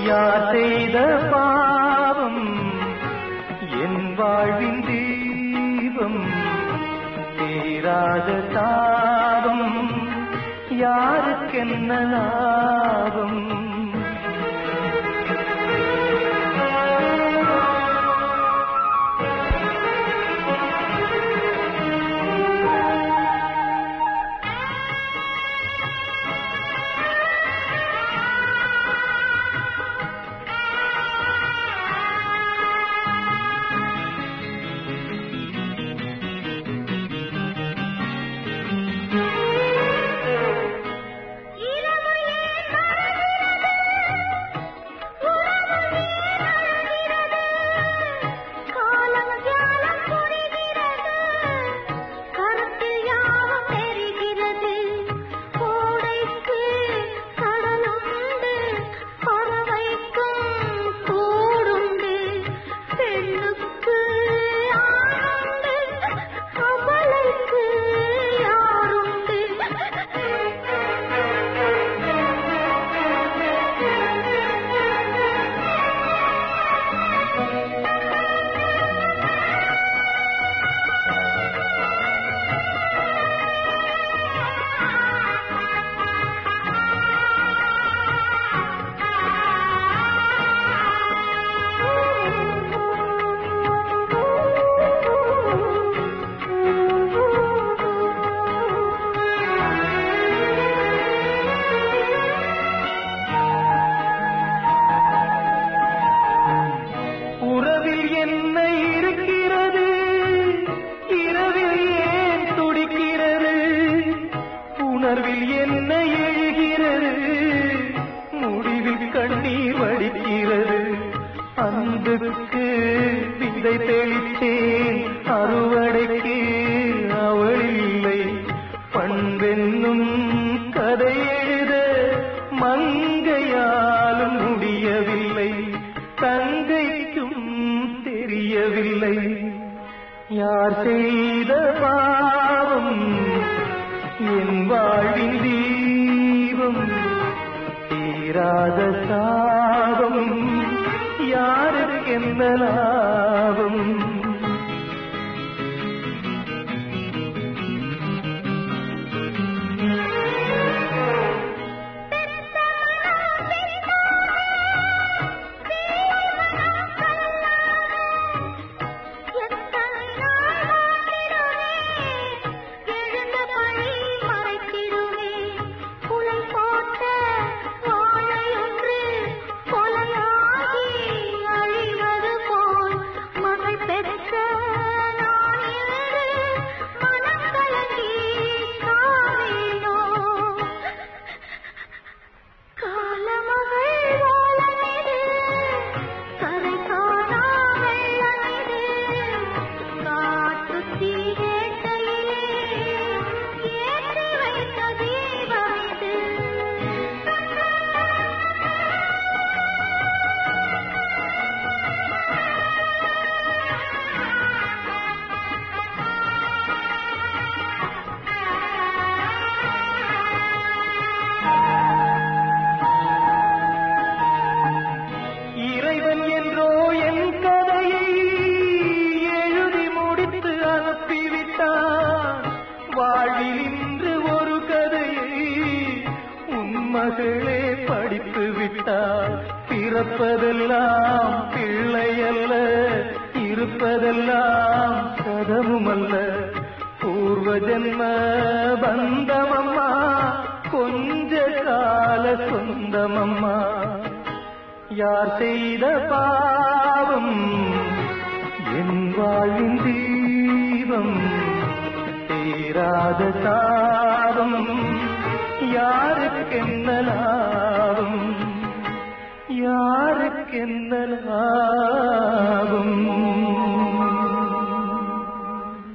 யார் செய்த பாவம் என் வாழ்வின் தீபம் தீராத தாபம் யாருக்கென்ன லாபம் உறவில் என்ன இருக்கிறது இரவில் ஏன் துடிக்கிறது உணர்வில் என்ன எழுகிறது முடிவில் கண்ணீர் வடிக்கிறது அன்புக்கு விதை தெளித்தேன் அறுவடைக்கு அவள் இல்லை பண்பென்னும் கதை எழுத மங்கையாலும் முடியவில்லை தங்கைக்கும் தெரியவில்லை யார் செய்த பாவம் என் வாழ்வின் தீபம் தீராத சாபம் யாருக்கெந்த லாபம் காலமகள் ஓலமிடு கரை காணா வெள்ளமிடு காட்டுத் தீ வேட்டையிலே ஏற்றி வைத்த தீபமிது இறைவன் என்றோ என் கதையை எழுதி முடித்து அனுப்பிவிட்டான் வாழ்வில் இன்று ஒரு கதையை உன் மகளே படித்து விட்டார் பிறப்பதெல்லாம் பிள்ளையல்ல இருப்பதெல்லாம் கதமுமல்ல பூர்வ ஜன்ம பந்தமம்மா கொஞ்ச கால சொந்தமம்மா யார் செய்த பாவம் என் வாழ்வின் தீபம் தீராத தாபம் யாருக்கென்ன லாபம் யாருக்கென்ன லாபம்